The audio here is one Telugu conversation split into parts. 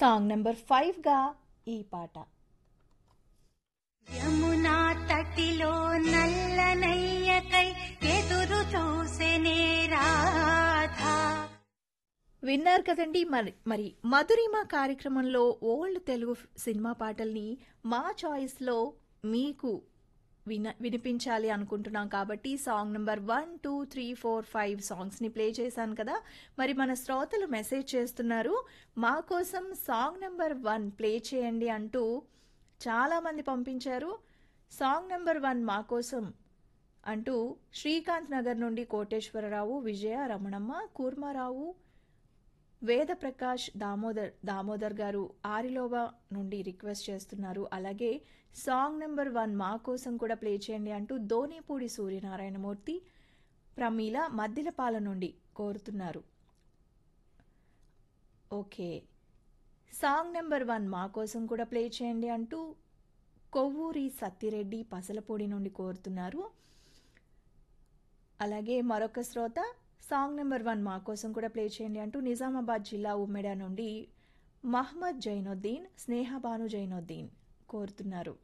సాంగ్ నెంబర్ ఫైవ్గా ఈ పాట యమునా తటిలో నల్లనయ్యకై ఎదురు చూసెనే రాధా విన్నారు కదండి మరి మరి మధురిమ కార్యక్రమంలో ఓల్డ్ తెలుగు సినిమా పాటల్ని మా చాయిస్లో మీకు విన వినిపించాలి అనుకుంటున్నాం కాబట్టి song number one two three four five సాంగ్స్ని ప్లే చేశాను కదా మరి మన శ్రోతలు మెసేజ్ చేస్తున్నారు మా కోసం సాంగ్ నెంబర్ వన్ ప్లే చేయండి అంటూ చాలామంది పంపించారు సాంగ్ నెంబర్ వన్ మా కోసం అంటూ శ్రీకాంత్ నగర్ నుండి కోటేశ్వరరావు విజయ రమణమ్మ కూర్మారావు వేదప్రకాష్ దామోదర్ దామోదర్ గారు ఆరిలోవా నుండి రిక్వెస్ట్ చేస్తున్నారు అలాగే సాంగ్ నెంబర్ వన్ మా కోసం కూడా ప్లే చేయండి అంటూ దోనేపూడి సూర్యనారాయణమూర్తి ప్రమీల మద్దిలపాల నుండి కోరుతున్నారు ఓకే సాంగ్ నెంబర్ వన్ మా కోసం కూడా ప్లే చేయండి అంటూ కొవ్వూరి సత్తిరెడ్డి పసలపూడి నుండి కోరుతున్నారు అలాగే మరొక శ్రోత సాంగ్ నెంబర్ వన్ మా కోసం కూడా ప్లే చేయండి అంటూ నిజామాబాద్ జిల్లా ఉమ్మెడ నుండి మహ్మద్ జైనుద్దీన్ స్నేహబాను జైనుద్దీన్ కోరుతున్నారు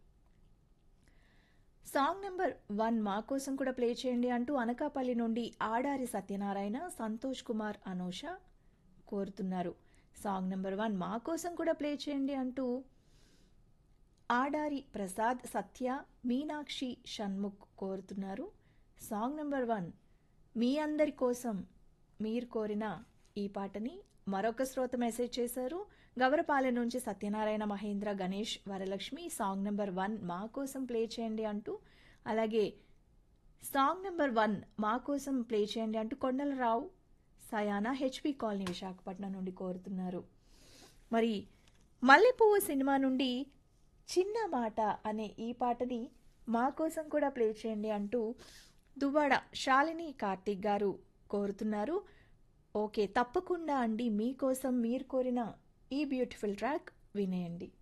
సాంగ్ నెంబర్ వన్ మా కోసం కూడా ప్లే చేయండి అంటూ అనకాపల్లి నుండి ఆడారి సత్యనారాయణ సంతోష్ కుమార్ అనూష కోరుతున్నారు సాంగ్ నెంబర్ వన్ మా కోసం కూడా ప్లే చేయండి అంటూ ఆడారి ప్రసాద్ సత్య మీనాక్షి షణ్ముఖ్ కోరుతున్నారు సాంగ్ నెంబర్ వన్ మీ అందరి కోసం మీరు కోరిన ఈ పాటని మరొక శ్రోత మెసేజ్ చేశారు గవరపాలెం నుంచి Satyanarayana Mahendra Ganesh Varalakshmi song number one మా కోసం ప్లే చేయండి అంటూ అలాగే సాంగ్ నెంబర్ వన్ మా కోసం ప్లే చేయండి అంటూ కొండలరావు సయానా హెచ్పి కాలనీ విశాఖపట్నం నుండి కోరుతున్నారు మరి మల్లెపువ్వు సినిమా నుండి చిన్న మాట అనే ఈ పాటని మా కోసం కూడా ప్లే చేయండి అంటూ దువ్వాడ శాలిని కార్తీక్ గారు కోరుతున్నారు ఓకే తప్పకుండా అండి మీకోసం మీరు కోరిన ఈ బ్యూటిఫుల్ ట్రాక్ వినేయండి